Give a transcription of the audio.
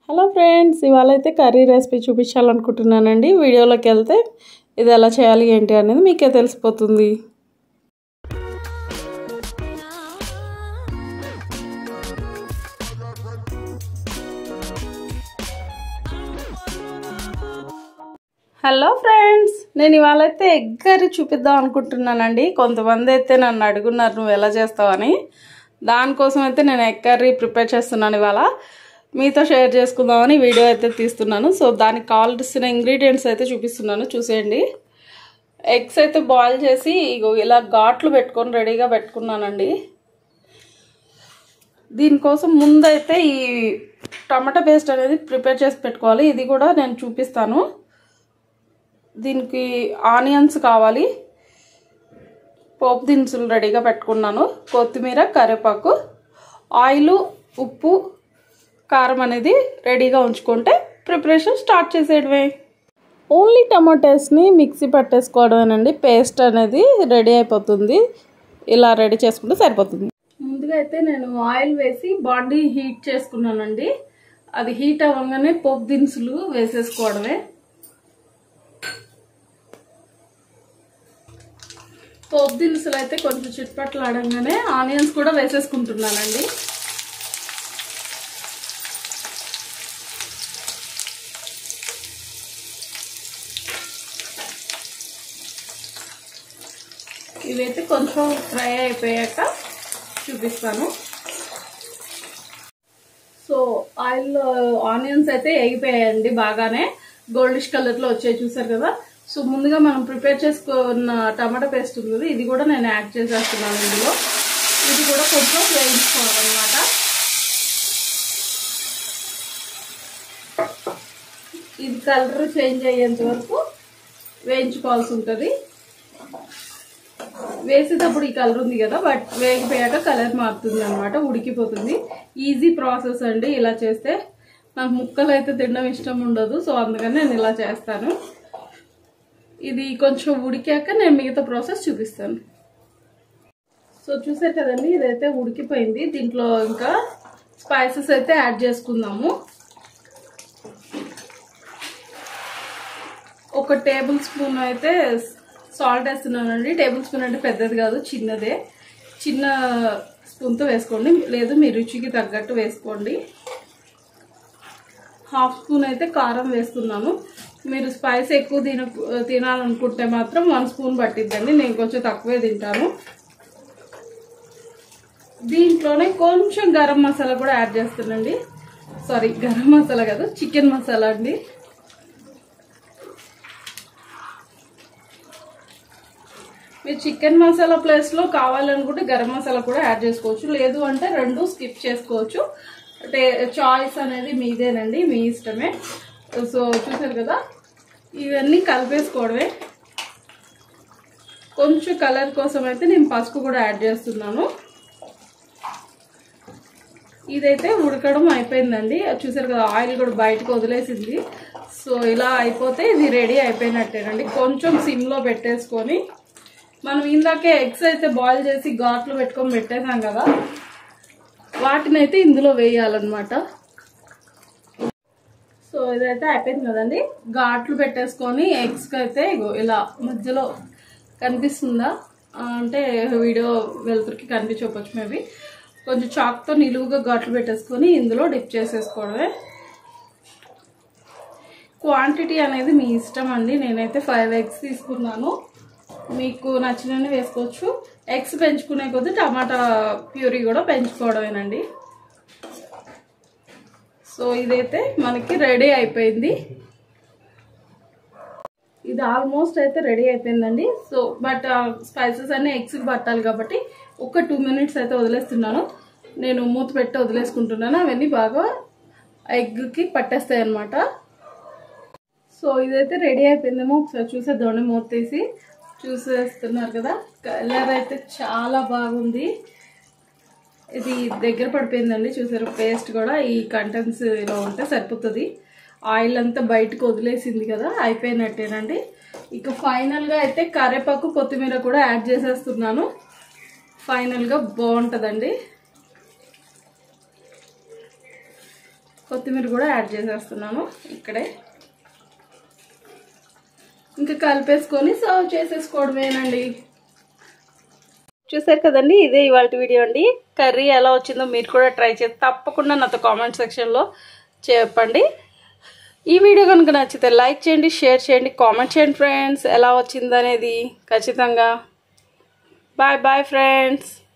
hello friends ఇవాళ అయితే curry recipe చూపించాలనుకుంటున్నానండి వీడియోలోకి వెళ్తే ఇది ఎలా చేయాలి ఏంటి అనేది మీకే తెలిసిపోతుంది హలో ఫ్రెండ్స్ నేను ఇవాళ అయితే ఎగ్ కర్రీ చూపిద్దాం అనుకుంటున్నానండి కొంతమంది అయితే నన్ను అడుగున్నారు నువ్వు ఎలా చేస్తావని దానికోసం అయితే నేను ఎగ్ కర్రీ ప్రిపేర్ చేస్తున్నాను ఇవాళ మీతో షేర్ చేసుకుందామని వీడియో అయితే తీస్తున్నాను సో దానికి కావాల్సిన ఇంగ్రీడియంట్స్ అయితే చూపిస్తున్నాను చూసేయండి ఎగ్స్ అయితే బాయిల్ చేసి ఇగో ఇలా ఘాట్లు పెట్టుకొని రెడీగా పెట్టుకున్నానండి దీనికోసం ముందైతే ఈ టమాటా పేస్ట్ అనేది ప్రిపేర్ చేసి పెట్టుకోవాలి ఇది కూడా నేను చూపిస్తాను దీనికి ఆనియన్స్ కావాలి పోపు దినుసులు రెడీగా పెట్టుకున్నాను కొత్తిమీర కరివేపాకు ఆయిల్ ఉప్పు కారం అనేది రెడీగా ఉంచుకుంటే ప్రిపరేషన్ స్టార్ట్ చేసేయడమే ఓన్లీ టమాటోస్ని మిక్సీ పట్టేసుకోవడమేనండి పేస్ట్ అనేది రెడీ అయిపోతుంది ఇలా రెడీ చేసుకుంటే సరిపోతుంది ముందుగా అయితే నేను ఆయిల్ వేసి బాడీ హీట్ చేసుకున్నానండి అది హీట్ అవ్వగానే పోపు దినుసులు వేసేసుకోవడమే పోపు దినుసులు అయితే కొంచెం చిట్పట్లు ఆడంగానే ఆనియన్స్ కూడా వేసేసుకుంటున్నానండి ఇవైతే కొంచెం ఫ్రై అయిపోయాక చూపిస్తాను సో ఆయిల్ ఆనియన్స్ అయితే ఎగిపోయాయండి బాగానే గోల్డిష్ కలర్లో వచ్చాయి చూసారు కదా సో ముందుగా మనం ప్రిపేర్ చేసుకున్న టమాటా పేస్ట్ ఉంది కదా ఇది కూడా నేను యాడ్ చేసేస్తున్నాను ఇందులో ఇది కూడా కొంచెం వేయించుకోవాలన్నమాట ఇది కలర్ చేంజ్ అయ్యేంత వరకు వేయించుకోవాల్సి ఉంటుంది వేసేటప్పుడు ఈ కలర్ ఉంది కదా బట్ వేగిపోయాక కలర్ మారుతుంది అనమాట ఉడికిపోతుంది ఈజీ ప్రాసెస్ అండి ఇలా చేస్తే నాకు ముక్కలు అయితే తినడం ఇష్టం ఉండదు సో అందుకని నేను ఇలా చేస్తాను ఇది కొంచెం ఉడికాక నేను మిగతా ప్రాసెస్ చూపిస్తాను సో చూసారు కదండి ఇదైతే ఉడికిపోయింది దీంట్లో ఇంకా స్పైసెస్ అయితే యాడ్ చేసుకుందాము ఒక టేబుల్ స్పూన్ అయితే సాల్ట్ వేస్తున్నానండి టేబుల్ స్పూన్ అంటే పెద్దది కాదు చిన్నదే చిన్న స్పూన్తో వేసుకోండి లేదు మీ రుచికి తగ్గట్టు వేసుకోండి హాఫ్ స్పూన్ అయితే కారం వేస్తున్నాను మీరు స్పైస్ ఎక్కువ తిన తినాలనుకుంటే మాత్రం వన్ స్పూన్ పట్టిద్దండి నేను కొంచెం తక్కువే తింటాను దీంట్లోనే కొంచెం గరం మసాలా కూడా యాడ్ చేస్తానండి సారీ గరం మసాలా కాదు చికెన్ మసాలా అండి మీరు చికెన్ మసాలా ప్లేస్లో కావాలనుకుంటే గరం మసాలా కూడా యాడ్ చేసుకోవచ్చు లేదు అంటే రెండు స్కిప్ చేసుకోవచ్చు అంటే చాయిస్ అనేది మీదేనండి మీ ఇష్టమే సో చూసారు కదా ఇవన్నీ కలిపేసుకోవడమే కొంచెం కలర్ కోసం అయితే నేను పసుపు కూడా యాడ్ చేస్తున్నాను ఇదైతే ఉడకడం అయిపోయిందండి చూసారు కదా ఆయిల్ కూడా బయటకు వదిలేసింది సో ఇలా అయిపోతే ఇది రెడీ అయిపోయినట్టేనండి కొంచెం సిమ్లో పెట్టేసుకొని మనం ఇందాకే ఎగ్స్ అయితే బాయిల్ చేసి ఘాట్లు పెట్టుకొని పెట్టేసాం కదా వాటిని అయితే ఇందులో వేయాలన్నమాట సో ఇదైతే అయిపోయింది కదండి ఘాట్లు పెట్టేసుకొని ఎగ్స్కి అయితే ఇలా మధ్యలో కనిపిస్తుందా అంటే వీడియో వెలుతురికి కనిపించవచ్చు మేబీ కొంచెం చాక్తో నిలువుగా ఘాట్లు పెట్టేసుకొని ఇందులో డిప్ చేసేసుకోవడమే క్వాంటిటీ అనేది మీ ఇష్టం అండి నేనైతే ఫైవ్ ఎగ్స్ తీసుకున్నాను మీకు నచ్చినవి వేసుకోవచ్చు ఎగ్స్ పెంచుకునే కొద్దీ టమాటా ప్యూరీ కూడా పెంచుకోవడమేనండి సో ఇదైతే మనకి రెడీ అయిపోయింది ఇది ఆల్మోస్ట్ అయితే రెడీ అయిపోయిందండి సో బట్ స్పైసెస్ అన్నీ ఎగ్స్కి పట్టాలి కాబట్టి ఒక టూ మినిట్స్ అయితే వదిలేస్తున్నాను నేను మూత పెట్టి వదిలేసుకుంటున్నాను అవన్నీ బాగా ఎగ్కి పట్టేస్తాయి అనమాట సో ఇదైతే రెడీ అయిపోయిందేమో ఒకసారి చూసేద్దామండి మూత తీసి చూసేస్తున్నారు కదా కలర్ అయితే చాలా బాగుంది ఇది దగ్గర పడిపోయిందండి చూసారు పేస్ట్ కూడా ఈ కంటెంట్స్లో ఉంటే సరిపోతుంది ఆయిల్ అంతా బయటకు వదిలేసింది కదా అయిపోయినట్టేనండి ఇక ఫైనల్గా అయితే కరేపాకు కొత్తిమీర కూడా యాడ్ చేసేస్తున్నాను ఫైనల్గా బాగుంటుందండి కొత్తిమీర కూడా యాడ్ చేసేస్తున్నాను ఇక్కడే ఇంకా కలిపేసుకొని సర్వ్ చేసేసుకోవడమేనండి చూసారు కదండి ఇదే ఇవాళ వీడియో అండి కర్రీ ఎలా వచ్చిందో మీరు కూడా ట్రై చేసి తప్పకుండా నాతో కామెంట్ సెక్షన్లో చెప్పండి ఈ వీడియో కనుక నచ్చితే లైక్ చేయండి షేర్ చేయండి కామెంట్ చేయండి ఫ్రెండ్స్ ఎలా వచ్చిందనేది ఖచ్చితంగా బాయ్ బాయ్ ఫ్రెండ్స్